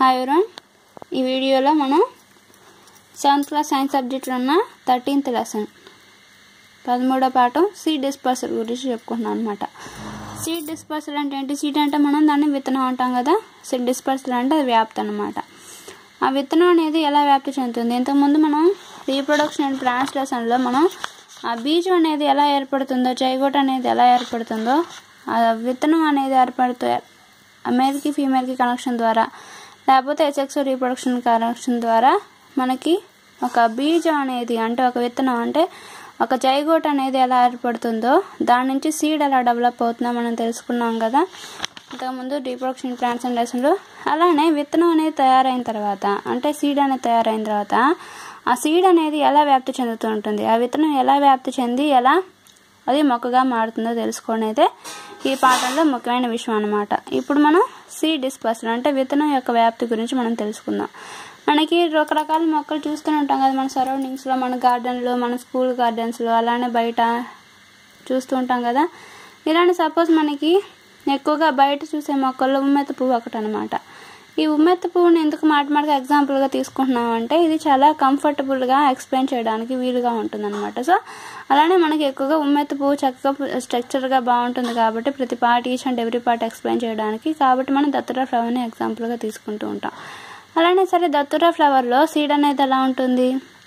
hi everyone ఈ వీడియోలో మనం సెవెంత్ క్లాస్ సైన్స్ సబ్జెక్ట్లో ఉన్న థర్టీన్త్ లెసన్ పదమూడో పాఠం సీడ్ డిస్పర్సల్ గురించి చెప్పుకుంటున్నాం అనమాట సీడ్ డిస్పర్సల్ అంటే ఏంటి సీడ్ అంటే మనం దాన్ని విత్తనం అంటాం కదా సీడ్ డిస్పర్సల్ అంటే అది వ్యాప్తి అనమాట ఆ విత్తనం అనేది ఎలా వ్యాప్తి చెందుతుంది ఇంతకుముందు మనం రీప్రొడక్షన్ అండ్ ప్లాంట్స్ లెసన్లో మనం ఆ బీజం అనేది ఎలా ఏర్పడుతుందో జైగోట్ అనేది ఎలా ఏర్పడుతుందో ఆ విత్తనం అనేది ఏర్పడుతూ మేల్కి ఫీమేల్కి కనెక్షన్ ద్వారా లేకపోతే ఎసెక్స్ రీప్రొడక్షన్ కనెక్షన్ ద్వారా మనకి ఒక బీజం అనేది అంటే ఒక విత్తనం అంటే ఒక జైగోట్ అనేది ఎలా ఏర్పడుతుందో దాని నుంచి సీడ్ ఎలా డెవలప్ అవుతుందో మనం తెలుసుకున్నాం కదా ఇంతకుముందు రీప్రొడక్షన్ ప్లాంట్స్ అండ్ లెసన్లో అలానే విత్తనం అనేది తయారైన తర్వాత అంటే సీడ్ అనేది తయారైన తర్వాత ఆ సీడ్ అనేది ఎలా వ్యాప్తి చెందుతూ ఉంటుంది ఆ విత్తనం ఎలా వ్యాప్తి చెంది ఎలా అది మొక్కగా మారుతుందో తెలుసుకోవడం అయితే ఈ పాఠంలో ముఖ్యమైన విషయం అనమాట ఇప్పుడు మనం సీడ్ డిస్పర్సల్ అంటే విత్తనం యొక్క వ్యాప్తి గురించి మనం తెలుసుకుందాం మనకి రకరకాల మొక్కలు చూస్తూనే ఉంటాం కదా మన సరౌండింగ్స్లో మన గార్డెన్లో మన స్కూల్ గార్డెన్స్లో అలానే బయట చూస్తూ ఉంటాం కదా ఇలానే సపోజ్ మనకి ఎక్కువగా బయట చూసే మొక్కల్లో ఉమ్మెత్త పువ్వు ఒకటి అనమాట ఈ ఉమ్మెత్త పువ్వుని ఎందుకు మాట మాటగా ఎగ్జాంపుల్గా తీసుకుంటున్నాం అంటే ఇది చాలా కంఫర్టబుల్గా ఎక్స్ప్లెయిన్ చేయడానికి వీలుగా ఉంటుంది అనమాట సో అలానే మనకి ఎక్కువగా ఉమ్మెత్త పువ్వు చక్కగా స్ట్రక్చర్గా బాగుంటుంది కాబట్టి ప్రతి part each and every part explain చేయడానికి కాబట్టి మనం దత్తూరా ఫ్లవర్ని ఎగ్జాంపుల్గా తీసుకుంటూ ఉంటాం అలానే సరే దత్తూరా ఫ్లవర్లో సీడ్ అనేది ఎలా ఉంటుంది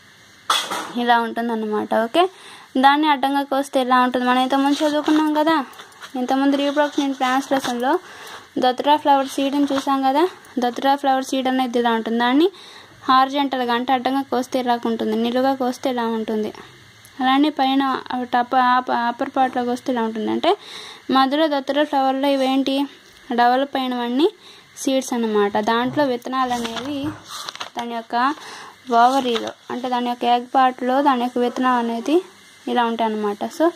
ఇలా ఉంటుంది అన్నమాట ఓకే దాన్ని అడ్డంగా కోస్తే ఎలా ఉంటుంది మనం ఇంతకుముందు చదువుకున్నాం కదా ఇంతకుముందు రీప్రొడక్షన్ ప్లాంట్స్ లెసన్లో దత్తురా ఫ్లవర్ సీడ్ని చూసాం కదా దత్తురా ఫ్లవర్ సీడ్ అనేది ఇలా ఉంటుంది దాన్ని హార్జెంటల్గా అంటే అడ్డంగా కోస్తే ఇలా ఉంటుంది నిలువుగా కోస్తే ఇలా ఉంటుంది అలానే పైన టప్ అప్పర్ పార్ట్లోకి వస్తే ఇలా ఉంటుంది అంటే మధ్యలో దత్తురా ఫ్లవర్లో ఇవేంటి డెవలప్ అయినవన్నీ సీడ్స్ అన్నమాట దాంట్లో విత్తనాలు అనేవి దాని యొక్క ఓవరీలో అంటే దాని యొక్క ఎగ్ పార్ట్లో దాని యొక్క విత్తనం అనేది ఇలా ఉంటాయి అన్నమాట సో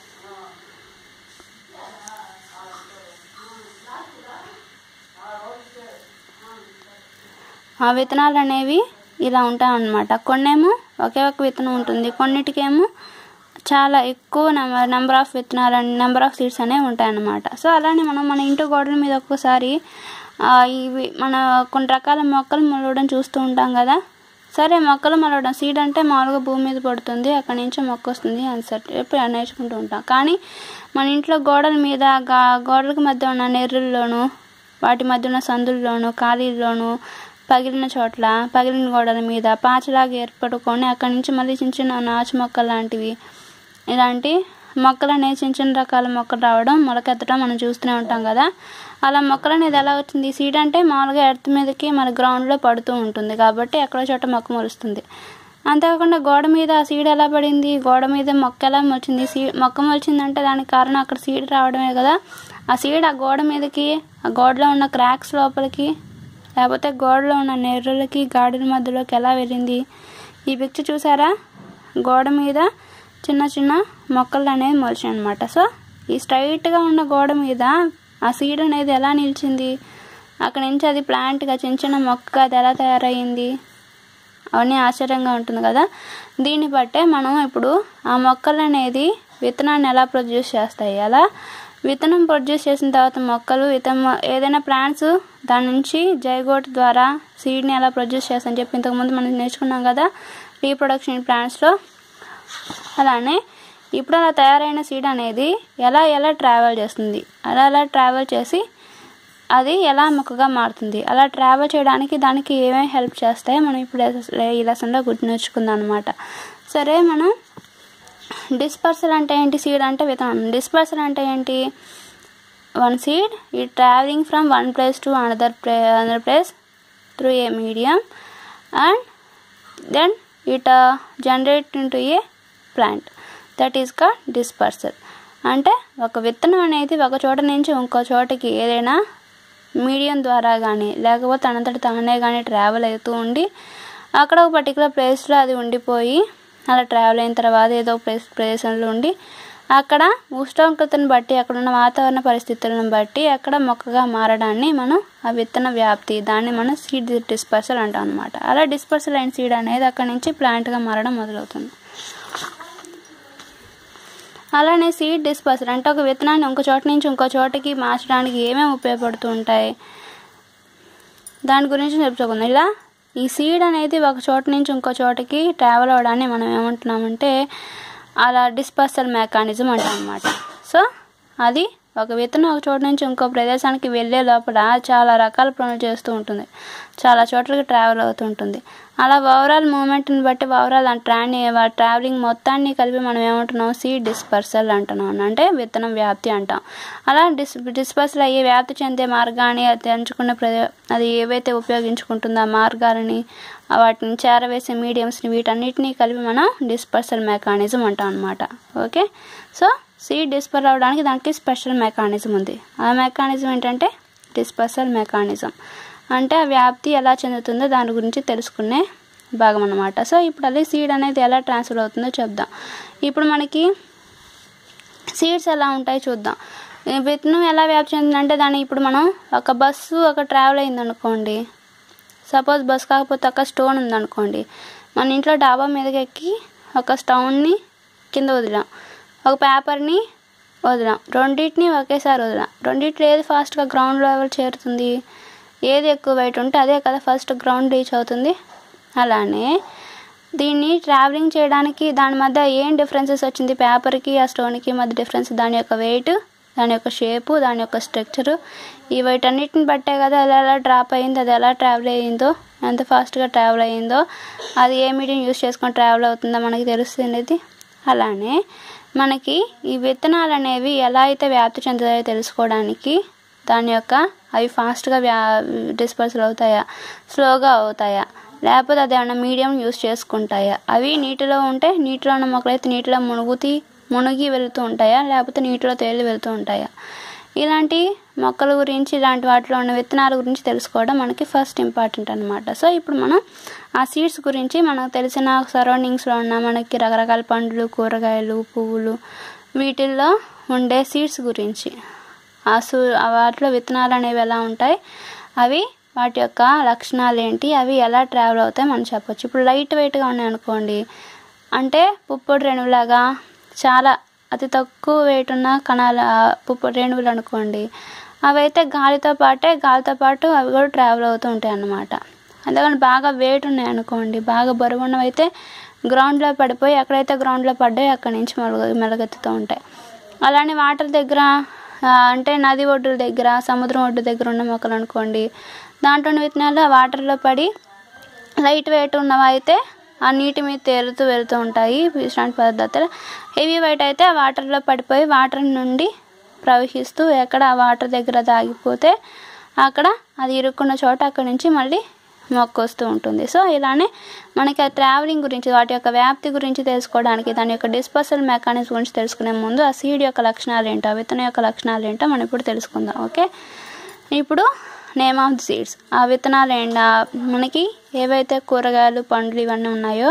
ఆ విత్తనాలు అనేవి ఇలా ఉంటాయి అన్నమాట కొన్నేమో ఒకే ఒక విత్తనం ఉంటుంది కొన్నిటికేమో చాలా ఎక్కువ నెంబర్ నెంబర్ ఆఫ్ విత్తనాలు నెంబర్ ఆఫ్ సీడ్స్ అనేవి ఉంటాయన్నమాట సో అలానే మనం మన ఇంటి గోడల మీద ఒక్కోసారి ఇవి మన కొన్ని రకాల మొక్కలు మొలవడం చూస్తూ ఉంటాం కదా సరే మొక్కలు మొలవడం సీడ్ అంటే మామూలుగా భూమి మీద పడుతుంది అక్కడి నుంచి మొక్క వస్తుంది అని ఎప్పుడు నేర్చుకుంటూ ఉంటాం కానీ మన ఇంట్లో గోడల మీద గోడలకు మధ్య ఉన్న నెర్రుల్లోనూ వాటి మధ్య ఉన్న సందుల్లోనూ ఖాళీల్లోనూ పగిలిన చోట్ల పగిలిన గోడల మీద పాచలాగా ఏర్పడుకొని అక్కడి నుంచి మళ్ళీ చిన్న చిన్న నాచు మొక్కలు లాంటివి ఇలాంటి మొక్కలు అనేవి చిన్న చిన్న రకాల మొక్కలు రావడం మొలకెత్తడం మనం చూస్తూనే ఉంటాం కదా అలా మొక్కలు అనేది ఎలా వచ్చింది సీడ్ అంటే మామూలుగా ఎర్త్ మీదకి మన గ్రౌండ్లో పడుతూ ఉంటుంది కాబట్టి ఎక్కడో చోట మొక్క మొలుస్తుంది అంతేకాకుండా గోడ మీద ఆ సీడ్ ఎలా పడింది గోడ మీద మొక్క ఎలా మొలిచింది సీ మొక్క మొలిచిందంటే దానికి కారణం అక్కడ సీడ్ రావడమే కదా ఆ సీడ్ ఆ గోడ మీదకి ఆ గోడలో ఉన్న క్రాక్స్ లోపలికి లేకపోతే గోడలో ఉన్న నెర్రలకి గాడిల మధ్యలోకి ఎలా వెళ్ళింది ఈ పిక్చర్ చూసారా గోడ మీద చిన్న చిన్న మొక్కలు అనేవి మొలిచాయి అనమాట సో ఈ స్ట్రైట్గా ఉన్న గోడ మీద ఆ సీడ్ అనేది ఎలా నిలిచింది అక్కడ నుంచి అది ప్లాంట్గా చిన్న చిన్న మొక్క అది ఎలా తయారయ్యింది అవన్నీ ఆశ్చర్యంగా ఉంటుంది కదా దీన్ని బట్టే మనం ఇప్పుడు ఆ మొక్కలు అనేది విత్తనాన్ని ఎలా ప్రొడ్యూస్ చేస్తాయి అలా విత్తనం ప్రొడ్యూస్ చేసిన తర్వాత మొక్కలు విత్తనం ఏదైనా ప్లాంట్స్ దాని నుంచి జైగోట్ ద్వారా సీడ్ని ఎలా ప్రొడ్యూస్ చేస్తాయని చెప్పి ఇంతకుముందు మనం నేర్చుకున్నాం కదా రీప్రొడక్షన్ ప్లాంట్స్లో అలానే ఇప్పుడు అలా తయారైన సీడ్ అనేది ఎలా ఎలా ట్రావెల్ చేస్తుంది అలా అలా ట్రావెల్ చేసి అది ఎలా మొక్కగా మారుతుంది అలా ట్రావెల్ చేయడానికి దానికి ఏమేమి హెల్ప్ చేస్తాయో మనం ఇప్పుడు ఈ లెసన్లో గుర్తు నేర్చుకుందాం అనమాట సరే మనం డిస్పర్సల్ అంటే ఏంటి సీడ్ అంటే విత్తనం డిస్పర్సల్ అంటే ఏంటి వన్ సీడ్ ఈ travelling from one place to another play another place through a medium and then it generate into a plant that is కా డిస్పర్సల్ అంటే ఒక విత్తనం అనేది ఒక చోట నుంచి ఇంకో చోటకి ఏదైనా మీడియం ద్వారా కానీ లేకపోతే అనంతటి తానే కానీ ట్రావెల్ అవుతూ ఉండి అక్కడ ఒక పర్టికులర్ ప్లేస్లో అది ఉండిపోయి అలా ట్రావెల్ అయిన తర్వాత ఏదో ప్లేస్ ప్రదేశంలో ఉండి అక్కడ ఉష్ణోగ్రతను బట్టి అక్కడ ఉన్న వాతావరణ పరిస్థితులను బట్టి అక్కడ మొక్కగా మారడాన్ని మనం ఆ విత్తన వ్యాప్తి దాన్ని మనం సీడ్ డిస్పర్సల్ అంటాం అనమాట అలా డిస్పర్సల్ అయిన సీడ్ అనేది అక్కడ నుంచి ప్లాంట్గా మారడం మొదలవుతుంది అలానే సీడ్ డిస్పర్సల్ అంటే ఒక విత్తనాన్ని ఇంకో చోట నుంచి ఇంకో చోటకి మార్చడానికి ఏమేమి ఉపయోగపడుతూ ఉంటాయి దాని గురించి చెప్పుకుందాం ఇలా ఈ సీడ్ అనేది ఒక చోట నుంచి ఇంకో చోటకి ట్రావెల్ అవ్వడాన్ని మనం ఏమంటున్నామంటే అలా డిస్పర్సల్ మెకానిజం అంటాం అనమాట సో అది ఒక విత్తనం ఒక చోట నుంచి ఇంకో ప్రదేశానికి వెళ్ళే లోపల చాలా రకాల పనులు చేస్తూ ఉంటుంది చాలా చోట్లకి ట్రావెల్ అవుతూ ఉంటుంది అలా ఓవరాల్ మూమెంట్ని బట్టి ఓవరాల్ ఆ ట్రాని ట్రావెలింగ్ మొత్తాన్ని కలిపి మనం ఏమంటున్నాం సీడ్ డిస్పర్సల్ అంటున్నాం అంటే విత్తనం వ్యాప్తి అంటాం అలా డిస్ డిస్పర్సల్ అయ్యి వ్యాప్తి చెందే మార్గాన్ని అది ఎంచుకున్న ప్రదే అది ఏవైతే ఉపయోగించుకుంటుందో ఆ మార్గాలని వాటిని చేరవేసే మీడియంస్ని వీటన్నిటిని కలిపి మనం డిస్పర్సల్ మెకానిజం అంటాం అనమాట ఓకే సో సీడ్ డిస్పర్ అవడానికి దానికి స్పెషల్ మెకానిజం ఉంది ఆ మెకానిజం ఏంటంటే డిస్పర్సల్ మెకానిజం అంటే ఆ వ్యాప్తి ఎలా చెందుతుందో దాని గురించి తెలుసుకునే భాగం అనమాట సో ఇప్పుడు అది సీడ్ అనేది ఎలా ట్రాన్స్ఫర్ అవుతుందో చెప్దాం ఇప్పుడు మనకి సీడ్స్ ఎలా ఉంటాయి చూద్దాం ఈ విత్తనం ఎలా వ్యాప్తి చెందిందంటే దాన్ని ఇప్పుడు మనం ఒక బస్సు ఒక ట్రావెల్ అయింది అనుకోండి సపోజ్ బస్ కాకపోతే ఒక స్టోన్ ఉందనుకోండి మన ఇంట్లో డాబా మీదకి ఎక్కి ఒక స్టోన్ని కింద వదిలాం ఒక పేపర్ని వదిలాం రెండింటిని ఒకేసారి వదిలాం రెండింటిలో ఏది ఫాస్ట్గా గ్రౌండ్ లెవెల్ చేరుతుంది ఏది ఎక్కువ వెయిట్ ఉంటే అదే కదా ఫస్ట్ గ్రౌండ్ రీచ్ అవుతుంది అలానే దీన్ని ట్రావెలింగ్ చేయడానికి దాని మధ్య ఏం డిఫరెన్సెస్ వచ్చింది పేపర్కి ఆ స్టోన్కి మధ్య డిఫరెన్స్ దాని యొక్క వెయిట్ దాని యొక్క షేపు దాని యొక్క స్ట్రక్చరు ఈ వీటన్నిటిని బట్టే కదా అది ఎలా డ్రాప్ అయ్యిందో అది ఎలా ట్రావెల్ అయ్యిందో ఎంత ఫాస్ట్గా ట్రావెల్ అయ్యిందో అది ఏ మీడియం యూస్ చేసుకొని ట్రావెల్ అవుతుందో మనకి తెలుస్తుంది అలానే మనకి ఈ విత్తనాలు అనేవి ఎలా అయితే వ్యాప్తి చెందుతాయో తెలుసుకోవడానికి దాని యొక్క అవి ఫాస్ట్గా వ్యా డిస్పర్సల్ అవుతాయా స్లోగా అవుతాయా లేకపోతే అది ఏమైనా మీడియం యూస్ చేసుకుంటాయా అవి నీటిలో ఉంటే నీటిలో ఉన్న మొక్కలైతే నీటిలో మునుగుతీ మునిగి వెళ్తూ ఉంటాయా లేకపోతే నీటిలో తేలి వెళ్తూ ఉంటాయా ఇలాంటి మొక్కల గురించి ఇలాంటి వాటిలో ఉన్న విత్తనాల గురించి తెలుసుకోవడం మనకి ఫస్ట్ ఇంపార్టెంట్ అనమాట సో ఇప్పుడు మనం ఆ సీడ్స్ గురించి మనకు తెలిసిన సరౌండింగ్స్లో ఉన్న మనకి రకరకాల పండ్లు కూరగాయలు పువ్వులు వీటిల్లో ఉండే సీడ్స్ గురించి ఆ సూ ఆ వాటిలో విత్తనాలు అనేవి ఎలా ఉంటాయి అవి వాటి యొక్క లక్షణాలు ఏంటి అవి ఎలా ట్రావెల్ అవుతాయి మనం చెప్పొచ్చు ఇప్పుడు లైట్ వెయిట్గా ఉన్నాయి అనుకోండి అంటే పుప్పొడి రేణువులాగా చాలా అతి తక్కువ వెయిట్ ఉన్న కణాల పుప్పొడి రేణువులు అనుకోండి అవి అయితే గాలితో పాటే గాలితో పాటు అవి కూడా ట్రావెల్ అవుతూ ఉంటాయి అన్నమాట అందుకని బాగా వెయిట్ ఉన్నాయి అనుకోండి బాగా బరువు ఉన్నవైతే గ్రౌండ్లో పడిపోయి ఎక్కడైతే గ్రౌండ్లో పడ్డాయో అక్కడి నుంచి మెలగ మెలగెత్తుతూ ఉంటాయి అలానే వాటర్ దగ్గర ఆ, అంటే నది ఒడ్డుల దగ్గర సముద్రం ఒడ్డు దగ్గర ఉన్న మొక్కలు అనుకోండి దాంట్లో ఉన్న విత్తనాలు ఆ వాటర్లో పడి లైట్ వెయిట్ ఉన్నవి అయితే ఆ నీటి మీద తేలుతూ వెళ్తూ ఉంటాయి విశ్రాంతి పదార్థాలు హెవీ వెయిట్ అయితే ఆ వాటర్లో పడిపోయి వాటర్ నుండి ప్రవహిస్తూ ఎక్కడ ఆ వాటర్ దగ్గర దాగిపోతే అక్కడ అది ఇరుక్కున్న చోట అక్కడి నుంచి మళ్ళీ మొక్క వస్తూ ఉంటుంది సో ఇలానే మనకి ఆ ట్రావెలింగ్ గురించి వాటి యొక్క వ్యాప్తి గురించి తెలుసుకోవడానికి దాని యొక్క డిస్పర్సల్ మెకానిజం గురించి తెలుసుకునే ముందు ఆ సీడ్ యొక్క లక్షణాలు ఏంటో ఆ విత్తనం యొక్క లక్షణాలు ఏంటో మనం ఇప్పుడు తెలుసుకుందాం ఓకే ఇప్పుడు నేమ్ ఆఫ్ ది సీడ్స్ ఆ విత్తనాలు ఏంటా మనకి ఏవైతే కూరగాయలు పండ్లు ఇవన్నీ ఉన్నాయో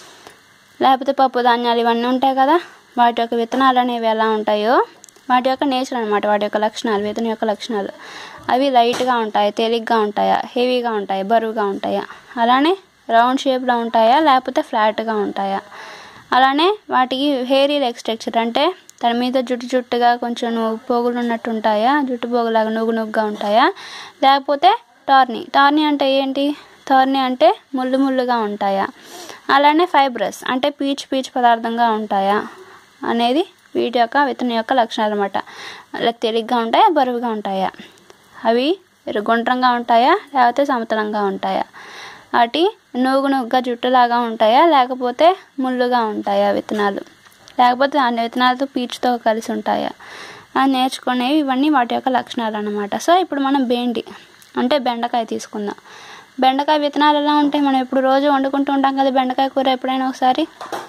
లేకపోతే పప్పు ధాన్యాలు ఇవన్నీ ఉంటాయి కదా వాటి యొక్క విత్తనాలు అనేవి ఎలా ఉంటాయో వాటి యొక్క నేచర్ అనమాట వాటి యొక్క లక్షణాలు విత్తనం యొక్క లక్షణాలు అవి లైట్గా ఉంటాయి తేలిగ్గా ఉంటాయా హెవీగా ఉంటాయి బరువుగా ఉంటాయా అలానే రౌండ్ షేప్లో ఉంటాయా లేకపోతే ఫ్లాట్గా ఉంటాయా అలానే వాటికి హెయిరీ లెగ్ స్ట్రక్చర్ అంటే దాని మీద జుట్టు జుట్టుగా కొంచెం పోగులు ఉన్నట్టు ఉంటాయా జుట్టు పోగులాగా నుగ్గు నుగ్గుగా ఉంటాయా లేకపోతే టార్నీ టార్నీ అంటే ఏంటి టార్నీ అంటే ముళ్ళు ముళ్ళుగా ఉంటాయా అలానే ఫైబ్రస్ అంటే పీచు పీచు పదార్థంగా ఉంటాయా అనేది వీటి యొక్క విత్తనం యొక్క లక్షణాలు అనమాట అలా తేలిగ్గా ఉంటాయా బరువుగా ఉంటాయా అవి ఎరు- గుండ్రంగా ఉంటాయా లేకపోతే సమతలంగా ఉంటాయా వాటి నూగు నుగ్గా జుట్టులాగా ఉంటాయా లేకపోతే ముళ్ళుగా ఉంటాయా విత్తనాలు లేకపోతే అన్ని విత్తనాలతో పీచుతో కలిసి ఉంటాయా అది నేర్చుకునేవి ఇవన్నీ వాటి యొక్క లక్షణాలు అన్నమాట సో ఇప్పుడు మనం బేండి అంటే బెండకాయ తీసుకుందాం బెండకాయ విత్తనాలు ఎలా ఉంటాయి మనం ఇప్పుడు రోజు వండుకుంటూ ఉంటాం కదా బెండకాయ కూర ఎప్పుడైనా ఒకసారి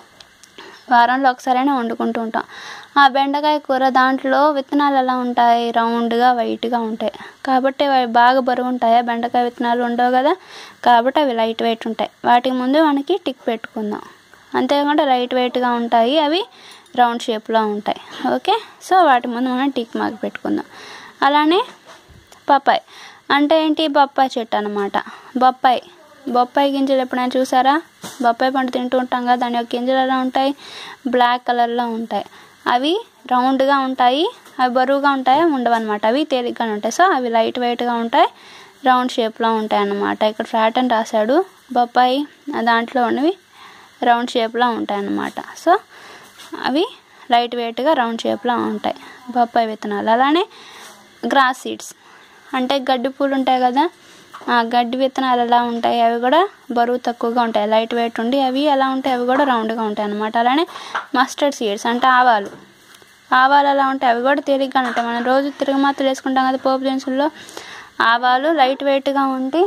వారంలో ఒకసారైనా వండుకుంటూ ఉంటాం ఆ బెండకాయ కూర దాంట్లో విత్తనాలు ఎలా ఉంటాయి రౌండ్గా వైట్గా ఉంటాయి కాబట్టి అవి బాగా బరువు ఉంటాయా బెండకాయ విత్తనాలు ఉండవు కదా కాబట్టి అవి లైట్ వెయిట్ ఉంటాయి వాటికి ముందు మనకి టిక్ పెట్టుకుందాం అంతేకాకుండా లైట్ వెయిట్గా ఉంటాయి అవి రౌండ్ షేప్లో ఉంటాయి ఓకే సో వాటి ముందు మనం టిక్ మార్క్ పెట్టుకుందాం అలానే పప్పాయి అంటే ఏంటి బొప్పాయి చెట్టు అనమాట బొప్పాయి బొప్పాయి గింజలు ఎప్పుడైనా చూసారా బొప్పాయి పండు తింటూ ఉంటాం కదా దాని యొక్క గింజలు ఎలా ఉంటాయి బ్లాక్ కలర్లో ఉంటాయి అవి రౌండ్గా ఉంటాయి అవి బరువుగా ఉంటాయి ఉండవు అనమాట అవి తేలిగ్గానే ఉంటాయి సో అవి లైట్ వెయిట్గా ఉంటాయి రౌండ్ షేప్లో ఉంటాయి అన్నమాట ఇక్కడ ఫ్లాట్ అని రాశాడు బొప్పాయి దాంట్లో ఉన్నవి రౌండ్ షేప్లో ఉంటాయి అన్నమాట సో అవి లైట్ వెయిట్గా రౌండ్ షేప్లో ఉంటాయి బొప్పాయి విత్తనాలు అలానే గ్రాస్ సీడ్స్ అంటే గడ్డి పూలు ఉంటాయి కదా ఆ గడ్డి విత్తనాలు ఎలా ఉంటాయి అవి కూడా బరువు తక్కువగా ఉంటాయి లైట్ వెయిట్ ఉండి అవి ఎలా ఉంటాయి అవి కూడా రౌండ్గా ఉంటాయి అన్నమాట అలానే మస్టర్డ్ సీడ్స్ అంటే ఆవాలు ఆవాలు ఎలా ఉంటాయి అవి కూడా తేలిగ్గా ఉంటాయి మనం రోజు తిరుగుమాతలు వేసుకుంటాం కదా పోపు దినుసుల్లో ఆవాలు లైట్ వెయిట్గా ఉండి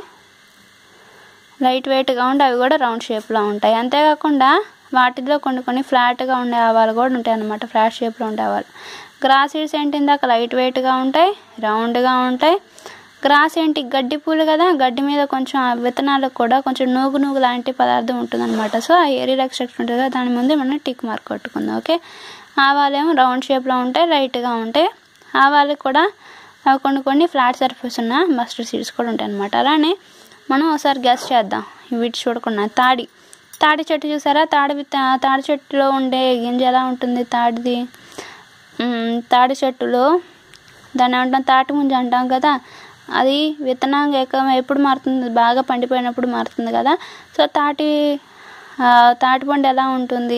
లైట్ వెయిట్గా ఉండి అవి కూడా రౌండ్ షేప్లో ఉంటాయి అంతేకాకుండా వాటిలో కొన్ని కొన్ని ఫ్లాట్గా ఉండే ఆవాలు కూడా ఉంటాయి అన్నమాట ఫ్లాట్ షేప్లో ఉండే ఆవాలు గ్రాస్ సీడ్స్ ఏంటి ఇందాక లైట్ వెయిట్గా ఉంటాయి రౌండ్గా ఉంటాయి గ్రాస్ ఏంటి గడ్డి పూలు కదా గడ్డి మీద కొంచెం ఆ విత్తనాలకు కూడా కొంచెం నూగు నూగు లాంటి పదార్థం ఉంటుందన్నమాట సో ఆ ఏరియా ఎక్స్ట్రక్షన్ ఉంటుంది కదా దాని ముందే మనం టిక్ మార్క్ కొట్టుకుందాం ఓకే ఆవాలేమో రౌండ్ షేప్లో ఉంటాయి లైట్గా ఉంటాయి ఆవాలకు కూడా అవి కొన్ని కొన్ని ఫ్లాట్ సర్ఫేస్ ఉన్న మస్టర్డ్ సీడ్స్ కూడా ఉంటాయి అన్నమాట అలానే మనం ఒకసారి గెస్ చేద్దాం వీటి చూడకుండా తాడి తాడి చెట్టు చూసారా తాడి విత్త తాడి చెట్టులో ఉండే గింజ ఎలా ఉంటుంది తాడిది మ్, తాడి చెట్టులో దాన్ని ఏమంటాం తాటి ముంజ అంటాం కదా అది విత్తనాంగా ఎక్కువ ఎప్పుడు మారుతుంది బాగా పండిపోయినప్పుడు మారుతుంది కదా సో తాటి ఆ, తాటి పండు ఎలా ఉంటుంది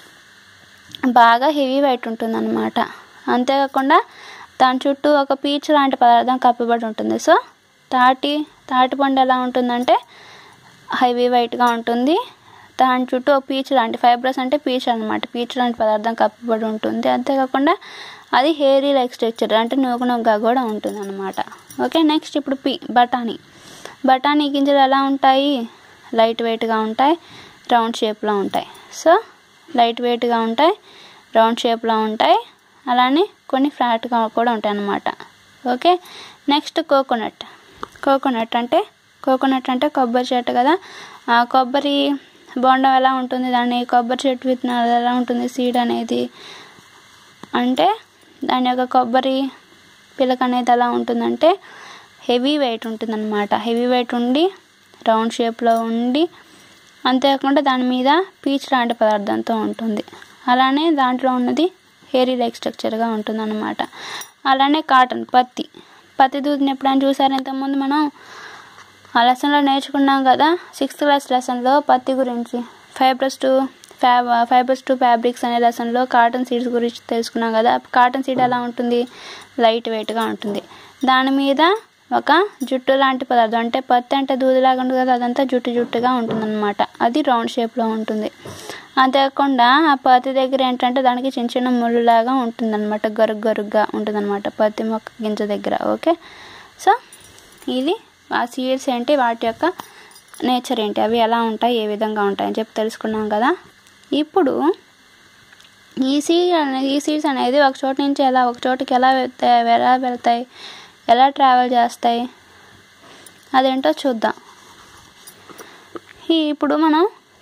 బాగా హెవీ వెయిట్ ఉంటుంది అనమాట అంతేకాకుండా దాని చుట్టూ ఒక పీచు లాంటి పదార్థం కప్పబడి ఉంటుంది సో తాటి తాటి పండు ఎలా ఉంటుందంటే హెవీ వెయిట్గా ఉంటుంది దాని చుట్టూ ఒక పీచు లాంటి ఫైబ్రస్ అంటే పీచు అనమాట పీచు లాంటి పదార్థం కప్పబడి ఉంటుంది అంతేకాకుండా అది హెయిరీ లైక్ స్ట్రక్చర్ అంటే నూగు నొగ్గా కూడా ఉంటుంది అనమాట ఓకే నెక్స్ట్ ఇప్పుడు పి బఠానీ బఠానీ గింజలు ఎలా ఉంటాయి లైట్ వెయిట్గా ఉంటాయి రౌండ్ షేప్లో ఉంటాయి సో లైట్ వెయిట్గా ఉంటాయి రౌండ్ షేప్లో ఉంటాయి అలానే కొన్ని ఫ్లాట్గా కూడా ఉంటాయి అన్నమాట ఓకే నెక్స్ట్ కోకోనట్ కోకోనట్ అంటే కోకోనట్ అంటే కొబ్బరి చెట్టు కదా ఆ కొబ్బరి బొండం ఎలా ఉంటుంది దాన్ని కొబ్బరి చెట్టు విత్తనాలు ఎలా ఉంటుంది సీడ్ అనేది అంటే దాని యొక్క కొబ్బరి పిలక అనేది ఎలా ఉంటుందంటే హెవీ వెయిట్ ఉంటుందన్నమాట హెవీ వెయిట్ ఉండి రౌండ్ షేప్లో ఉండి అంతేకాకుండా దాని మీద పీచ్ లాంటి పదార్థంతో ఉంటుంది అలానే దాంట్లో ఉన్నది హెయిరీ లైక్ స్ట్రక్చర్గా ఉంటుందన్నమాట అలానే కాటన్ పత్తి పత్తి దూదిని ఎప్పుడైనా చూసారు ఇంతకుముందు మనం ఆ లెసన్లో నేర్చుకున్నాం కదా సిక్స్త్ క్లాస్ లెసన్లో పత్తి గురించి fibres to fab fibres to fabrics అనే లెసన్లో కాటన్ సీడ్స్ గురించి తెలుసుకున్నాం కదా కాటన్ సీడ్ ఎలా ఉంటుంది లైట్ వెయిట్గా ఉంటుంది దాని మీద ఒక జుట్టు లాంటి పదార్థం అంటే పత్తి అంటే దూదిలాగా ఉంటుంది కదా అదంతా జుట్టు జుట్టుగా ఉంటుందన్నమాట అది రౌండ్ షేప్లో ఉంటుంది అంతేకాకుండా ఆ పత్తి దగ్గర ఏంటంటే దానికి చిన్న చిన్న ముళ్ళులాగా ఉంటుందన్నమాట గరుగ్ గరుగ్గా ఉంటుందన్నమాట పత్తి మొక్క గింజ దగ్గర ఓకే సో ఇది ఆ సీడ్స్ ఏంటి వాటి యొక్క నేచర్ ఏంటి అవి ఎలా ఉంటాయి ఏ విధంగా ఉంటాయి అని చెప్పి తెలుసుకున్నాం కదా ఇప్పుడు ఈ సీడ్ అనేది ఈ సీడ్స్ అనేది ఒక చోట నుంచి ఎలా ఒక చోటుకి ఎలా వెళ్తాయి అవి ఎలా వెళ్తాయి ఎలా ట్రావెల్ చేస్తాయి అదేంటో చూద్దాం ఈ ఇప్పుడు మనం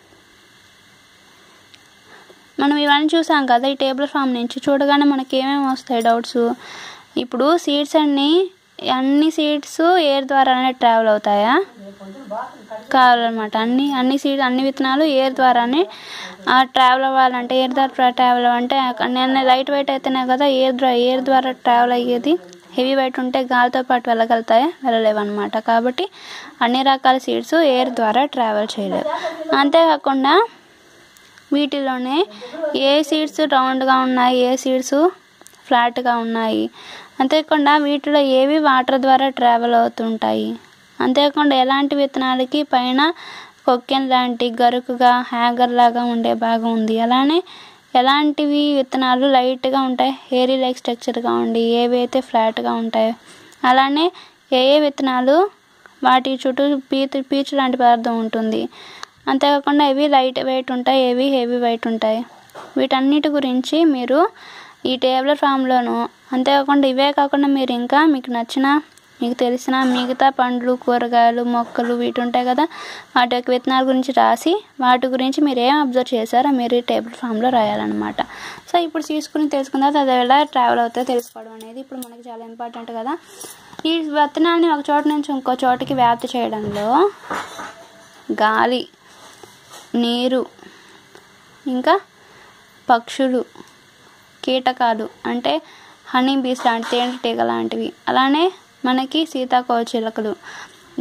మనం ఇవన్నీ చూసాం కదా ఈ టేబుల్ ఫామ్ నుంచి చూడగానే మనకి ఏమేమి వస్తాయి డౌట్స్ ఇప్పుడు సీడ్స్ అన్ని అన్ని సీడ్స్ ఎయిర్ ద్వారానే ట్రావెల్ అవుతాయా కావాలన్నమాట అన్ని అన్ని సీడ్స్ అన్ని విత్తనాలు ఎయిర్ ద్వారానే ట్రావెల్ అవ్వాలంటే ఎయిర్ ద్వారా ట్రావెల్ అవ్వాలంటే నేను లైట్ వెయిట్ అయితేనే కదా ఎయిర్ ద్వారా ఎయిర్ ద్వారా ట్రావెల్ అయ్యేది హెవీ వెయిట్ ఉంటే గాలితో పాటు వెళ్ళగలుగుతాయా వెళ్ళలేవు అనమాట కాబట్టి అన్ని రకాల సీడ్స్ ఎయిర్ ద్వారా ట్రావెల్ చేయలేవు అంతేకాకుండా వీటిలోనే ఏ సీడ్స్ రౌండ్గా ఉన్నాయి ఏ సీడ్స్ ఫ్లాట్గా ఉన్నాయి అంతేకాకుండా వీటిలో ఏవి వాటర్ ద్వారా ట్రావెల్ అవుతుంటాయి అంతేకాకుండా ఎలాంటి విత్తనాలకి పైన కొక్కెన్ లాంటి గరుకుగా హ్యాగర్ లాగా ఉండే భాగం ఉంది అలానే ఎలాంటివి విత్తనాలు లైట్గా ఉంటాయి హెయిరీ లైక్ స్ట్రక్చర్గా ఉండి ఏవి అయితే ఫ్లాట్గా ఉంటాయి అలానే ఏ ఏ విత్తనాలు వాటి చుట్టూ పీచు పీచు లాంటి పదార్థం ఉంటుంది అంతేకాకుండా ఇవి లైట్ వెయిట్ ఉంటాయి ఏవి హెవీ వెయిట్ ఉంటాయి వీటన్నిటి గురించి మీరు ఈ టేబుల్ ఫామ్లోను అంతేకాకుండా ఇవే కాకుండా మీరు ఇంకా మీకు నచ్చిన మీకు తెలిసిన మిగతా పండ్లు కూరగాయలు మొక్కలు వీటి ఉంటాయి కదా వాటి యొక్క విత్తనాల గురించి రాసి వాటి గురించి మీరు ఏం అబ్జర్వ్ చేశారో మీరు ఈ టేబుల్ ఫామ్లో రాయాలన్నమాట సో ఇప్పుడు తీసుకుని తెలుసుకున్న తర్వాత అది ఎలా ట్రావెల్ అవుతుందో తెలుసుకోవడం అనేది ఇప్పుడు మనకి చాలా ఇంపార్టెంట్ కదా ఈ విత్తనాలని ఒక చోట నుంచి ఇంకో చోటికి వ్యాప్తి చేయడంలో గాలి నీరు ఇంకా పక్షులు కీటకాలు అంటే హనీ బీస్ లాంటి తేనెటీగ లాంటివి అలానే మనకి సీతాకోచిలకలు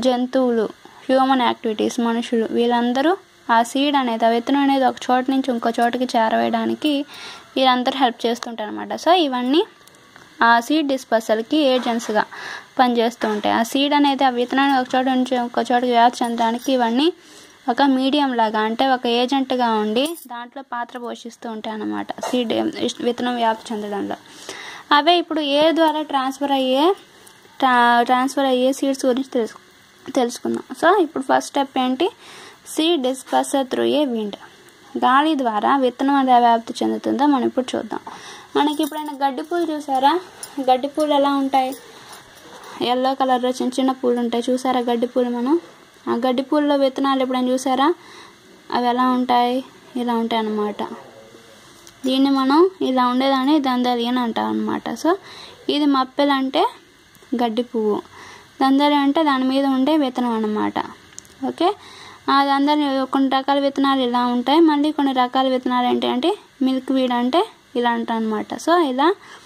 జంతువులు హ్యూమన్ యాక్టివిటీస్ మనుషులు వీళ్ళందరూ ఆ సీడ్ అనేది ఆ విత్తనం అనేది ఒక చోట నుంచి ఇంకో చోటకి చేరవేయడానికి వీళ్ళందరూ హెల్ప్ చేస్తుంటారు అనమాట సో ఇవన్నీ ఆ సీడ్ డిస్పర్సల్కి ఏజెంట్స్గా పనిచేస్తూ ఉంటాయి ఆ సీడ్ అనేది ఆ విత్తనాన్ని ఒక చోట నుంచి ఇంకో చోటకి వ్యాప్తి చెందడానికి ఇవన్నీ ఒక మీడియం లాగా అంటే ఒక ఏజెంట్గా ఉండి దాంట్లో పాత్ర పోషిస్తూ ఉంటాయి అన్నమాట సీడ్ విత్తనం వ్యాప్తి చెందడంలో అవే ఇప్పుడు ఏ ద్వారా ట్రాన్స్ఫర్ అయ్యే ట్రా ట్రాన్స్ఫర్ అయ్యే సీడ్స్ గురించి తెలుసు తెలుసుకుందాం సో ఇప్పుడు ఫస్ట్ స్టెప్ ఏంటి seed disperser through a wind గాలి ద్వారా విత్తనం ఎలా వ్యాప్తి చెందుతుందో మనం ఇప్పుడు చూద్దాం మనకి ఇప్పుడైనా గడ్డి పూలు చూసారా గడ్డి పూలు ఎలా ఉంటాయి ఎల్లో కలర్లో చిన్న చిన్న పూలు ఉంటాయి చూసారా గడ్డి పూలు మనం ఆ గడ్డి పూల్లో విత్తనాలు ఎప్పుడైనా చూసారా అవి ఎలా ఉంటాయి ఇలా ఉంటాయి అన్నమాట దీన్ని మనం ఇలా ఉండేదాన్ని దందలి అని అంటాం అనమాట సో ఇది మప్పెలు అంటే గడ్డి పువ్వు దందలి అంటే దాని మీద ఉండే విత్తనం అన్నమాట ఓకే ఆ దందలి కొన్ని రకాల విత్తనాలు ఇలా ఉంటాయి మళ్ళీ కొన్ని రకాల విత్తనాలు ఏంటి అంటే మిల్క్ వీడ్ అంటే ఇలా అంటాం అనమాట సో ఇలా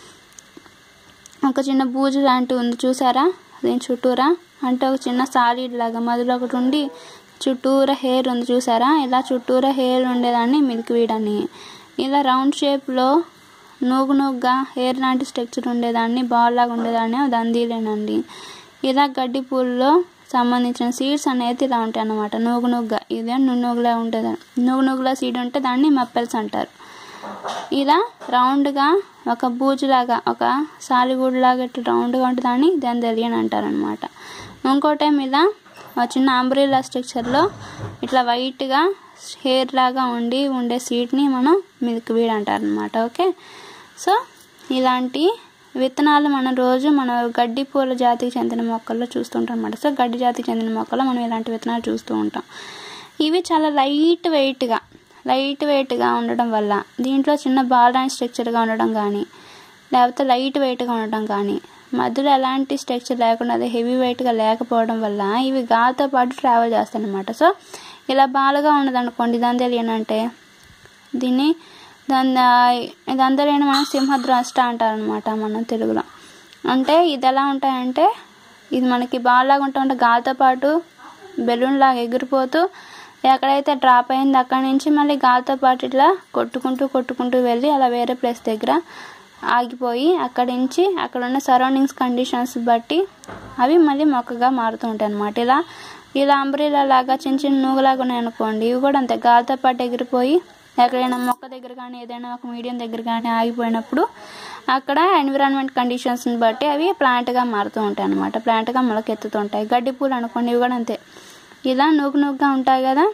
ఒక చిన్న బూజు లాంటివి ఉంది చూసారా దీని చుట్టూరా అంటే ఒక చిన్న సాలిడ్ లాగా మధ్యలో ఒకటి ఉండి చుట్టూరా హెయిర్ ఉంది చూసారా ఇలా చుట్టూరా హెయిర్ ఉండేదాన్ని మిల్క్ వీడ్ అని ఇలా రౌండ్ షేప్లో నూగు నూగ్గా హెయిర్ లాంటి స్ట్రక్చర్ ఉండేదాన్ని బాల్ లాగా ఉండేదాన్ని దందీలేనండి ఇలా గడ్డి పూల్లో సంబంధించిన సీడ్స్ అనేది ఇలా ఉంటాయి అన్నమాట నూగు నూగ్గా ఇదే నువ్వులా ఉంటుంది నూగు నూగులా సీడ్ ఉంటే దాన్ని మప్పెల్స్ అంటారు ఇలా రౌండ్గా ఒక బూజులాగా ఒక సాలిగూడులాగా ఇట్లా రౌండ్గా ఉంటే దాన్ని దందలి అని అంటారు అనమాట ఇంకోటేమో ఇలా ఒక చిన్న అంబ్రిల్లా స్ట్రక్చర్లో ఇట్లా వైట్గా హెయిర్ లాగా ఉండి ఉండే సీడ్ని మనం మిల్క్ వీడ్ అంటారు అనమాట ఓకే సో ఇలాంటి విత్తనాలు మనం రోజు మన గడ్డి పూల జాతికి చెందిన మొక్కల్లో చూస్తుంటాం అనమాట సో గడ్డి జాతికి చెందిన మొక్కల్లో మనం ఇలాంటి విత్తనాలు చూస్తూ ఉంటాం ఇవి చాలా లైట్ వెయిట్గా లైట్ వెయిట్గా ఉండడం వల్ల దీంట్లో చిన్న బాల్ అండ్ స్ట్రక్చర్గా ఉండడం కానీ లేకపోతే లైట్ వెయిట్గా ఉండడం కానీ మధ్యలో ఎలాంటి స్ట్రక్చర్ లేకుండా అది హెవీ వెయిట్గా లేకపోవడం వల్ల ఇవి గాలితో పాటు ట్రావెల్ చేస్తాయి అనమాట సో ఇలా బాలుగా ఉన్నదనుకోండి దాని తెలియనంటే దీన్ని దాని దాని తెలియని మనం సింహద్రాష్ట అంటారనమాట మనం తెలుగులో అంటే ఇది ఎలా ఉంటాయంటే ఇది మనకి బాల్లాగా ఉంటుంటే గాలితో పాటు బెలూన్ లాగా ఎగిరిపోతూ ఎక్కడైతే డ్రాప్ అయింది అక్కడి నుంచి మళ్ళీ గాలితో పాటు ఇట్లా కొట్టుకుంటూ కొట్టుకుంటూ వెళ్ళి అలా వేరే ప్లేస్ దగ్గర ఆగిపోయి అక్కడి నుంచి అక్కడ ఉన్న సరౌండింగ్స్ కండిషన్స్ బట్టి అవి మళ్ళీ మొక్కగా మారుతూ ఉంటాయి అన్నమాట ఇలా ఇలా అంబ్రీలా లాగా చిన్న చిన్న నూగులాగా ఉన్నాయనుకోండి ఇవి కూడా అంతే గాలితో పాటు ఎగిరిపోయి ఎక్కడైనా మొక్క దగ్గర కానీ ఏదైనా ఒక మీడియం దగ్గర కానీ ఆగిపోయినప్పుడు అక్కడ ఎన్విరాన్మెంట్ కండిషన్స్ని బట్టి అవి ప్లాంట్గా మారుతూ ఉంటాయి అనమాట ప్లాంట్గా మొలకెత్తుతుంటాయి గడ్డి పూలు అనుకోండి ఇవి కూడా అంతే ఇలా నూగు నూగుగా ఉంటాయి కదా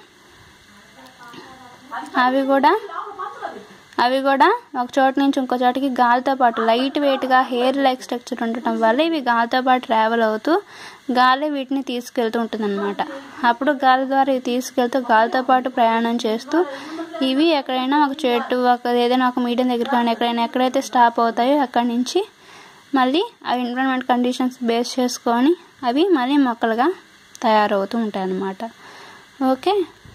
అవి కూడా అవి కూడా ఒక చోట నుంచి ఇంకో చోటకి గాలితో పాటు లైట్ వెయిట్గా హెయిర్ లైక్ స్ట్రక్చర్ ఉండటం వల్ల ఇవి గాలితో పాటు ట్రావెల్ అవుతూ గాలి వీటిని తీసుకెళ్తూ ఉంటుందన్నమాట అప్పుడు గాలి ద్వారా ఇవి తీసుకెళ్తూ గాలితో పాటు ప్రయాణం చేస్తూ ఇవి ఎక్కడైనా ఒక చెట్టు ఒక ఏదైనా ఒక మీడియం దగ్గర కానీ ఎక్కడైనా ఎక్కడైతే స్టాప్ అవుతాయో అక్కడి నుంచి మళ్ళీ ఆ ఎన్విరాన్మెంట్ కండిషన్స్ బేస్ చేసుకొని అవి మళ్ళీ మొక్కలుగా తయారవుతూ ఉంటాయి అన్నమాట ఓకే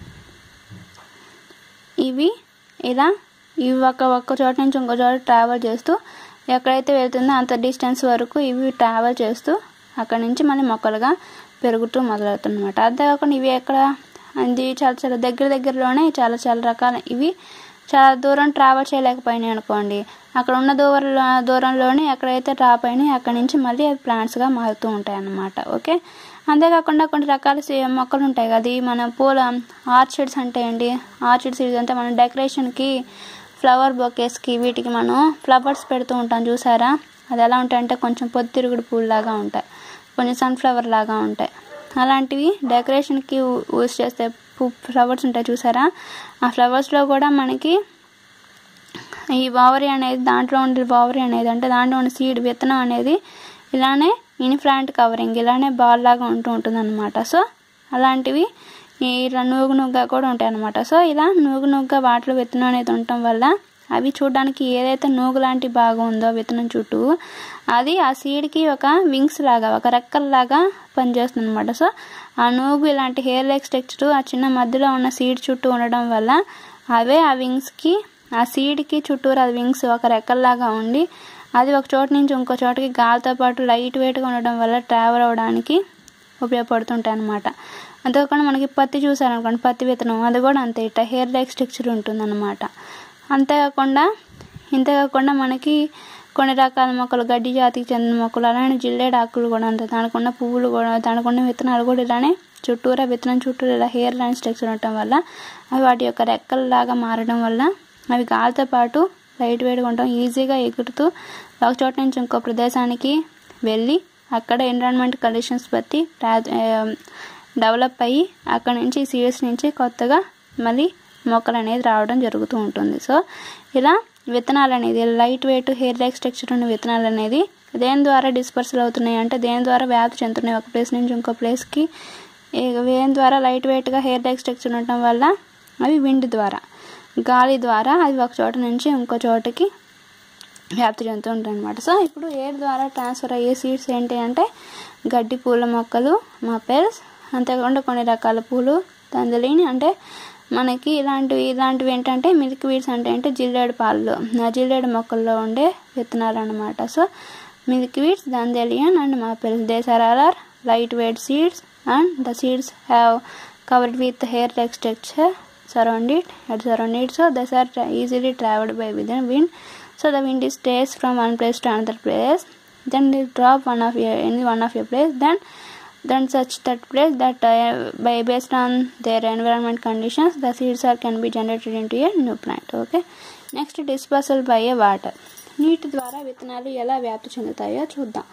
ఇవి ఇలా ఇవి ఒక ఒక్క చోట నుంచి ఇంకో చోట ట్రావెల్ చేస్తూ ఎక్కడైతే వెళ్తుందో అంత డిస్టెన్స్ వరకు ఇవి ట్రావెల్ చేస్తూ అక్కడ నుంచి మళ్ళీ మొక్కలుగా పెరుగుతూ మొదలవుతుందన్నమాట అంతేకాకుండా ఇవి ఎక్కడ అది చాలా చాలా దగ్గర దగ్గరలోనే చాలా చాలా రకాల ఇవి చాలా దూరం ట్రావెల్ చేయలేకపోయినాయి అనుకోండి అక్కడ ఉన్న దూరం దూరంలోనే ఎక్కడైతే డ్రాప్ అయినాయి అక్కడ నుంచి మళ్ళీ అవి ప్లాంట్స్గా మారుతూ ఉంటాయి అన్నమాట ఓకే అంతేకాకుండా కొన్ని రకాల మొక్కలు ఉంటాయి కదా ఈ మన పూల ఆర్చిడ్స్ అంటే ఏంటి ఆర్చిడ్స్ ఇదంతా మనం డెకరేషన్కి ఫ్లవర్ బొకేస్కి వీటికి మనం ఫ్లవర్స్ పెడుతూ ఉంటాం చూసారా అది ఎలా ఉంటాయంటే కొంచెం పొద్దుతిరుగుడు పూల్లాగా ఉంటాయి కొంచెం సన్ఫ్లవర్ లాగా ఉంటాయి అలాంటివి డెకరేషన్కి యూజ్ చేస్తే ఫ్లవర్స్ ఉంటాయి చూసారా ఆ ఫ్లవర్స్లో కూడా మనకి ఈ వావరీ అనేది దాంట్లో ఉండే వావరీ అనేది అంటే దాంట్లో ఉన్న సీడ్ విత్తనం అనేది ఇలానే ఇన్ఫ్లాంట్ కవరింగ్ ఇలానే బాల్ లాగా ఉంటూ ఉంటుంది అనమాట సో అలాంటివి ఇలా నూగు నూగ్గా కూడా ఉంటాయి అనమాట సో ఇలా నూగు నూగ్గా వాటిలో విత్తనం అనేది ఉండటం వల్ల అవి చూడడానికి ఏదైతే నూగు లాంటి భాగం ఉందో విత్తనం చుట్టూ అది ఆ సీడ్కి ఒక వింగ్స్ లాగా ఒక రెక్కల్లాగా పనిచేస్తుంది అనమాట సో ఆ నూగు ఇలాంటి హెయిర్ లైక్ స్ట్రక్చర్ ఆ చిన్న మధ్యలో ఉన్న సీడ్ చుట్టూ ఉండడం వల్ల అవే ఆ వింగ్స్కి ఆ సీడ్కి చుట్టూరు అది వింగ్స్ ఒక రెక్కల్లాగా ఉండి అది ఒక చోట నుంచి ఇంకో చోటకి గాలితో పాటు లైట్ వెయిట్గా ఉండడం వల్ల ట్రావెల్ అవ్వడానికి ఉపయోగపడుతుంటాయి అన్నమాట అంతేకాకుండా మనకి పత్తి చూసారనుకోండి పత్తి విత్తనం అది కూడా అంతే ఇట్లా హెయిర్ లైక్ స్ట్రక్చర్ ఉంటుందన్నమాట అంతేకాకుండా ఇంతేకాకుండా మనకి కొన్ని రకాల మొక్కలు గడ్డి జాతికి చెందిన మొక్కలు అలానే జిల్లేడు ఆకులు కూడా అంతే దానికున్న పువ్వులు కూడా దానికున్న విత్తనాలు కూడా ఇలానే చుట్టూరా విత్తనం చుట్టూరు ఇలా హెయిర్ లైన్ స్ట్రక్చర్ ఉండటం వల్ల అవి వాటి యొక్క రెక్కలలాగా మారడం వల్ల అవి గాలితో పాటు లైట్ వెయిట్గా ఉండటం ఈజీగా ఎగురుతూ ఒక చోట నుంచి ఇంకో ప్రదేశానికి వెళ్ళి అక్కడ ఎన్విరాన్మెంట్ కండిషన్స్ బట్టి డెవలప్ అయ్యి అక్కడ నుంచి సీడ్స్ నుంచి కొత్తగా మళ్ళీ మొక్కలు అనేది రావడం జరుగుతూ ఉంటుంది సో ఇలా విత్తనాలు అనేది light weight hair like structure ఉన్న విత్తనాలు అనేది దేని ద్వారా డిస్పర్సల్ అవుతున్నాయి అంటే దేని ద్వారా వ్యాప్తి చెందుతున్నాయి ఒక ప్లేస్ నుంచి ఇంకో ప్లేస్కి దేని ద్వారా లైట్ వెయిట్గా హెయిర్ లైక్ స్ట్రక్చర్ ఉండటం వల్ల అవి విండ్ ద్వారా గాలి ద్వారా అవి ఒక చోట నుంచి ఇంకో చోటకి వ్యాప్తి చెందుతూ ఉంటాయి అనమాట సో ఇప్పుడు ఎయిర్ ద్వారా ట్రాన్స్ఫర్ అయ్యే సీడ్స్ ఏంటి అంటే గడ్డి పూల మొక్కలు మపెల్స్ అంతేకాకుండా కొన్ని రకాల పూలు తందలిని అంటే మనకి ఇలాంటివి ఇలాంటివి ఏంటంటే మిల్క్ వీడ్స్ అంటే అంటే జిల్లేడు పాలు ఆ జిల్లేడు మొక్కల్లో ఉండే విత్తనాలు అనమాట so milk weeds dandelion and maples these are are light weight seeds and the seeds have covered with hair like structure surrounded at surrounded so these are tra- easily traveled by within wind so the wind is stays from one place to another place then they drop one of your any one of your place then then such that place that uh, by based on their environment conditions the seeds are can be generated into a new plant okay next dispersal by a water నీటి ద్వారా విత్తనాలు ఎలా వ్యాప్తి చెందుతాయో చూద్దాం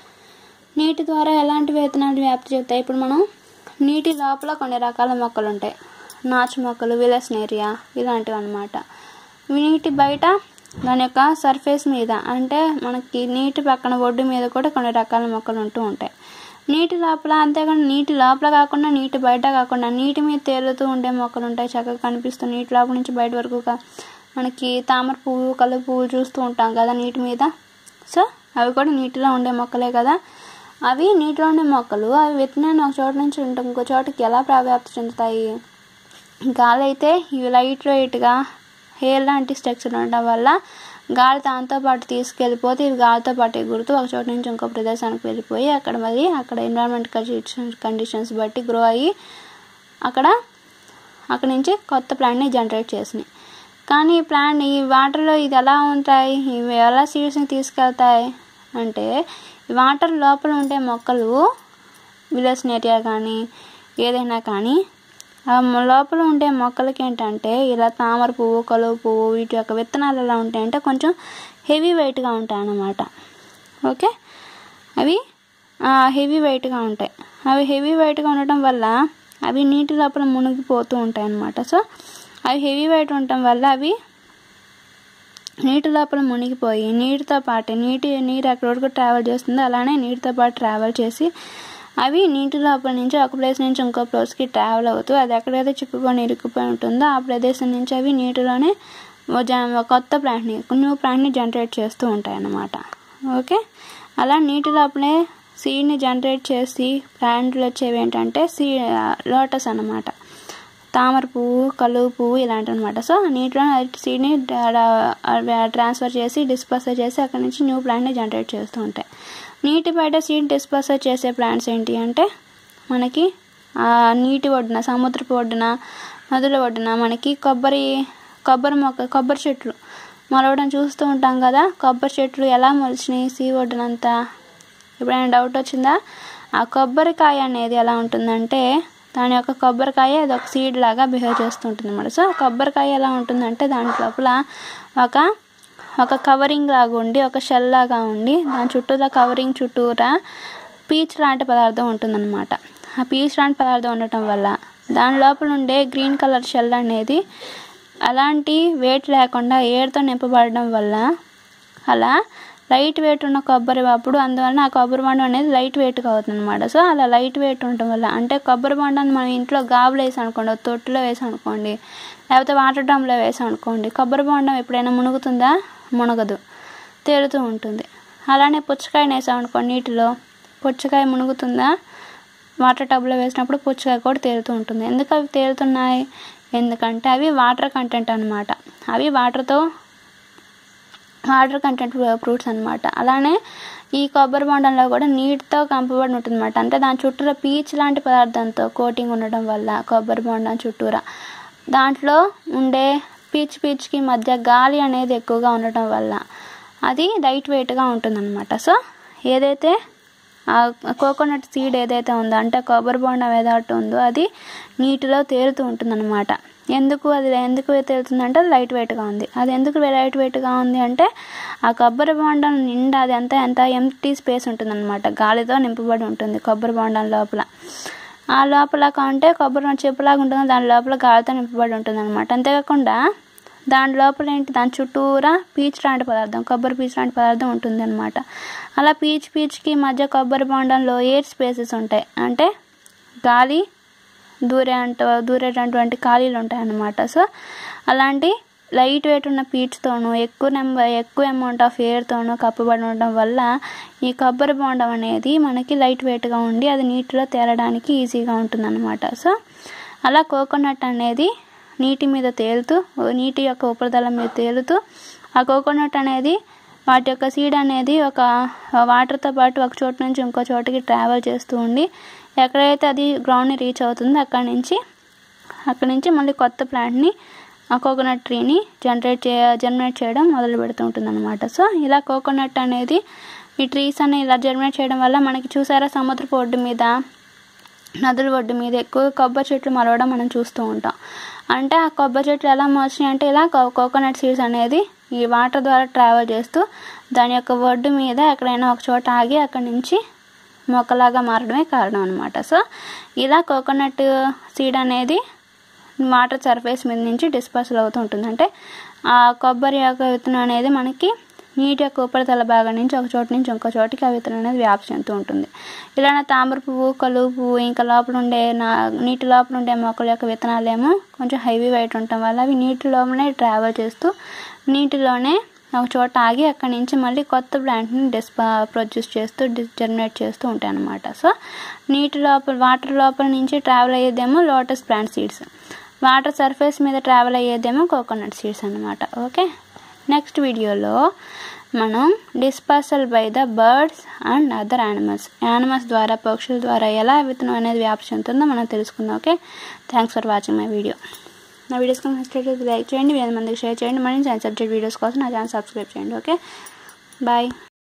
నీటి ద్వారా ఎలాంటి విత్తనాలు వ్యాప్తి చెందుతాయి ఇప్పుడు మనం నీటి లోపల కొన్ని రకాల మొక్కలు ఉంటాయి నాచు మొక్కలు విలస్నేరియా ఇలాంటివి అనమాట నీటి బయట దాని యొక్క సర్ఫేస్ మీద అంటే మనకి నీటి పక్కన ఒడ్డు మీద కూడా కొన్ని రకాల మొక్కలు ఉంటూ ఉంటాయి నీటి లోపల అంతేకాని నీటి లోపల కాకుండా నీటి బయట కాకుండా నీటి మీద తేలుతూ ఉండే మొక్కలు ఉంటాయి చక్కగా కనిపిస్తూ నీటి లోపల నుంచి బయట వరకు కా- మనకి తామర పువ్వు కలువ పువ్వు చూస్తూ ఉంటాం కదా నీటి మీద సో అవి కూడా నీటిలో ఉండే మొక్కలే కదా అవి నీటిలో ఉండే మొక్కలు అవి విత్తనాన్ని ఒక చోట నుంచి ఇంకో ఇంకో చోటకి ఎలా ప్రభావితం చెందుతాయి గాలి అయితే ఇవి లైట్ వెయిట్గా హెయిర్ లాంటి స్ట్రక్చర్ ఉండడం వల్ల గాలి దాంతో పాటు తీసుకెళ్ళిపోతే ఇవి గాలితో పాటు ఎగురుతూ ఒక చోట నుంచి ఇంకో ప్రదేశానికి వెళ్ళిపోయి అక్కడ మరి అక్కడ ఎన్విరాన్మెంట్ కండిషన్స్ బట్టి గ్రో అయ్యి అక్కడ అక్కడ నుంచి కొత్త ప్లాంట్ని జనరేట్ చేసినాయి కానీ ఈ ప్లాంట్ ఈ వాటర్లో ఇది ఎలా ఉంటాయి ఇవి ఎలా సీడ్స్ని తీసుకెళ్తాయి అంటే ఈ వాటర్ లోపల ఉండే మొక్కలు విలస్నేరియా కానీ ఏదైనా కానీ ఆ మొ- లోపల ఉండే మొక్కలకి ఏంటంటే ఇలా తామర పువ్వు కలువ పువ్వు వీటి యొక్క విత్తనాలు ఎలా ఉంటాయంటే కొంచెం హెవీ వెయిట్గా ఉంటాయి అన్నమాట ఓకే అవి హెవీ వెయిట్గా ఉంటాయి అవి హెవీ వెయిట్గా ఉండటం వల్ల అవి నీటి లోపల మునిగిపోతూ ఉంటాయి అన్నమాట సో అవి హెవీ వెయిట్ ఉండటం వల్ల అవి నీటి లోపల మునిగిపోయి నీటితో పాటు నీటి నీరు ఎక్కడ వరకు ట్రావెల్ చేస్తుందో అలానే నీటితో పాటు ట్రావెల్ చేసి అవి నీటి లోపల నుంచి ఒక ప్లేస్ నుంచి ఇంకో ప్లేస్కి ట్రావెల్ అవుతూ అది ఎక్కడైతే చిక్కుకొని ఇరుక్కుపోయి ఉంటుందో ఆ ప్రదేశం నుంచి అవి నీటిలోనే ఓ జ- కొత్త ప్లాంట్ని న్యూ ప్లాంట్ని జనరేట్ చేస్తూ ఉంటాయి అన్నమాట ఓకే అలా నీటి లోపలే సీడ్ని జనరేట్ చేసి ప్లాంట్లు వచ్చేవి ఏంటంటే సీ లోటస్ అన్నమాట తామర పువ్వు కలువ పువ్వు ఇలాంటివి అనమాట సో నీటిలో సీడ్ని ట్రాన్స్ఫర్ చేసి డిస్పర్సర్ చేసి అక్కడ నుంచి న్యూ ప్లాంట్ని జనరేట్ చేస్తూ ఉంటాయి నీటి బయట సీడ్ డిస్పర్సర్ చేసే ప్లాంట్స్ ఏంటి అంటే మనకి ఆ నీటి ఒడ్డున సముద్రపు ఒడ్డున నదుల ఒడ్డున మనకి కొబ్బరి కొబ్బరి మొక్క కొబ్బరి చెట్లు మొలవడం చూస్తూ ఉంటాం కదా కొబ్బరి చెట్లు ఎలా మొలిచినాయి సీ ఒడ్డునంతా ఎప్పుడైనా డౌట్ వచ్చిందా ఆ కొబ్బరికాయ అనేది ఎలా ఉంటుందంటే దాని యొక్క కొబ్బరికాయ అది ఒక సీడ్ లాగా బిహేవ్ చేస్తుంటుంది అనమాట సో కొబ్బరికాయ ఎలా ఉంటుందంటే దాంట్ లోపల ఒక ఒక కవరింగ్ లాగా ఉండి ఒక షెల్ లాగా ఉండి దాని చుట్టూరా కవరింగ్ చుట్టూరా పీచ్ లాంటి పదార్థం ఉంటుందన్నమాట ఆ పీచ్ లాంటి పదార్థం ఉండటం వల్ల దాని లోపల ఉండే గ్రీన్ కలర్ షెల్ అనేది అలాంటి వెయిట్ లేకుండా ఎయిర్తో నింపబడడం వల్ల అలా లైట్ వెయిట్ ఉన్న కొబ్బరి అప్పుడు అందువలన ఆ కొబ్బరి బొండం అనేది లైట్ వెయిట్గా అవుతుంది అనమాట సో అలా లైట్ వెయిట్ ఉండటం వల్ల అంటే కొబ్బరి బొండాన్ని మనం ఇంట్లో గాబులో వేసాం అనుకోండి ఒక తొట్టులో వేసాం అనుకోండి లేకపోతే వాటర్ డ్రమ్లో వేసాం అనుకోండి కొబ్బరి బొండం ఎప్పుడైనా మునుగుతుందా మునగదు తేలుతూ ఉంటుంది అలానే పుచ్చకాయని వేసాం అనుకోండి నీటిలో పుచ్చకాయ మునుగుతుందా వాటర్ టబ్లో వేసినప్పుడు పుచ్చకాయ కూడా తేలుతూ ఉంటుంది ఎందుకు అవి తేలుతున్నాయి ఎందుకంటే అవి వాటర్ కంటెంట్ అన్నమాట అవి వాటర్తో వాటర్ కంటెంట్ ఫ్రూట్స్ అనమాట అలానే ఈ కొబ్బరి బొండంలో కూడా నీటితో కంపబడి ఉంటుంది అనమాట అంటే దాని చుట్టూరా పీచ్ లాంటి పదార్థంతో కోటింగ్ ఉండడం వల్ల కొబ్బరి బొండం చుట్టూరా దాంట్లో ఉండే పీచ్ పీచ్కి మధ్య గాలి అనేది ఎక్కువగా ఉండటం వల్ల అది లైట్ వెయిట్గా ఉంటుందన్నమాట సో ఏదైతే ఆ కోకోనట్ సీడ్ ఏదైతే ఉందో అంటే కొబ్బరి బొండం ఏదైతే ఉందో అది నీటిలో తేలుతూ ఉంటుందన్నమాట ఎందుకు అది ఎందుకు తేలుతుందంటే అది లైట్ వెయిట్గా ఉంది అది ఎందుకు లైట్ వెయిట్గా ఉంది అంటే ఆ కొబ్బరి బొండం నిండా అది ఎంత ఎంత ఎంటీ స్పేస్ ఉంటుందన్నమాట గాలితో నింపబడి ఉంటుంది కొబ్బరి బొండం లోపల ఆ లోపల అంటే కొబ్బరి చెప్పులాగా ఉంటుంది దాని లోపల గాలితో నింపబడి ఉంటుంది అనమాట అంతేకాకుండా దాని లోపల ఏంటి దాని చుట్టూరా పీచ్ లాంటి పదార్థం కొబ్బరి పీచ్ లాంటి పదార్థం ఉంటుంది అనమాట అలా పీచ్ పీచ్కి మధ్య కొబ్బరి బొండంలో ఎయిర్ స్పేసెస్ ఉంటాయి అంటే గాలి దూరే అంట దూరేటటువంటి ఖాళీలు ఉంటాయి అన్నమాట సో అలాంటి లైట్ వెయిట్ ఉన్న పీచ్తోనూ ఎక్కువ నెంబర్ ఎక్కువ అమౌంట్ ఆఫ్ ఎయిర్తోనూ కప్పబడి ఉండడం వల్ల ఈ కొబ్బరి బొండం అనేది మనకి లైట్ వెయిట్గా ఉండి అది నీటిలో తేలడానికి ఈజీగా ఉంటుందన్నమాట సో అలా కోకోనట్ అనేది నీటి మీద తేలుతూ నీటి యొక్క ఉపరితలం మీద తేలుతూ ఆ కోకోనట్ అనేది వాటి యొక్క సీడ్ అనేది ఒక వాటర్తో పాటు ఒక చోటు నుంచి ఇంకో చోటుకి ట్రావెల్ చేస్తూ ఉండి ఎక్కడైతే అది గ్రౌండ్ని రీచ్ అవుతుందో అక్కడి నుంచి అక్కడి నుంచి మళ్ళీ కొత్త ప్లాంట్ని ఆ కోకోనట్ ట్రీని జనరేట్ చే జనరేట్ చేయడం మొదలు పెడుతూ ఉంటుంది అనమాట సో ఇలా కోకోనట్ అనేది ఈ ట్రీస్ అని ఇలా జనరేట్ చేయడం వల్ల మనకి చూసారా సముద్రపు ఒడ్డు మీద నదుల ఒడ్డు మీద ఎక్కువ కొబ్బరి చెట్లు మరవడం మనం చూస్తూ ఉంటాం అంటే ఆ కొబ్బరి చెట్లు ఎలా మోచినాయి అంటే ఇలా కోకోనట్ సీడ్స్ అనేది ఈ వాటర్ ద్వారా ట్రావెల్ చేస్తూ దాని యొక్క ఒడ్డు మీద ఎక్కడైనా ఒక చోట ఆగి అక్కడి నుంచి మొక్కలాగా మారడమే కారణం అనమాట సో ఇలా కోకోనట్ సీడ్ అనేది వాటర్ సర్ఫేస్ మీద నుంచి డిస్పర్సల్ అవుతూ ఉంటుంది అంటే ఆ కొబ్బరి యొక్క విత్తనం అనేది మనకి నీటి యొక్క ఉపరితల భాగం నుంచి ఒక చోటు నుంచి ఇంకో చోటికి ఆ విత్తనం అనేది వ్యాప్తి చెందుతూ ఉంటుంది ఇలానే తామర పువ్వు కలువు పువ్వు ఇంకా లోపల ఉండే నా నీటి లోపల ఉండే మొక్కల యొక్క విత్తనాలేమో కొంచెం హెవీ వెయిట్ ఉండటం వల్ల అవి నీటి లోపలనే ట్రావెల్ చేస్తూ నీటిలోనే ఒక చోట ఆగి అక్కడి నుంచి మళ్ళీ కొత్త ప్లాంట్ని డిస్పా ప్రొడ్యూస్ చేస్తూ డిస్ జనరేట్ చేస్తూ ఉంటాయి అన్నమాట సో నీటి లోపల వాటర్ లోపల నుంచి ట్రావెల్ అయ్యేదేమో lotus plant seeds water surface మీద ట్రావెల్ అయ్యేదేమో కోకోనట్ సీడ్స్ అనమాట ఓకే నెక్స్ట్ వీడియోలో మనం dispersal by the birds and other animals animals ద్వారా పక్షుల ద్వారా ఎలా విత్తనం అనేది వ్యాప్తి చెందుతుందో మనం తెలుసుకుందాం okay thanks for watching my video నా వీడియోస్ కనుక నచ్చినట్లయితే లైక్ చేయండి వేరే మందికి షేర్ చేయండి మళ్ళీ సైన్స్ సబ్జెక్ట్ వీడియోస్ కోసం నా ఛానల్ సబ్స్క్రైబ్ చేయండి ఓకే బాయ్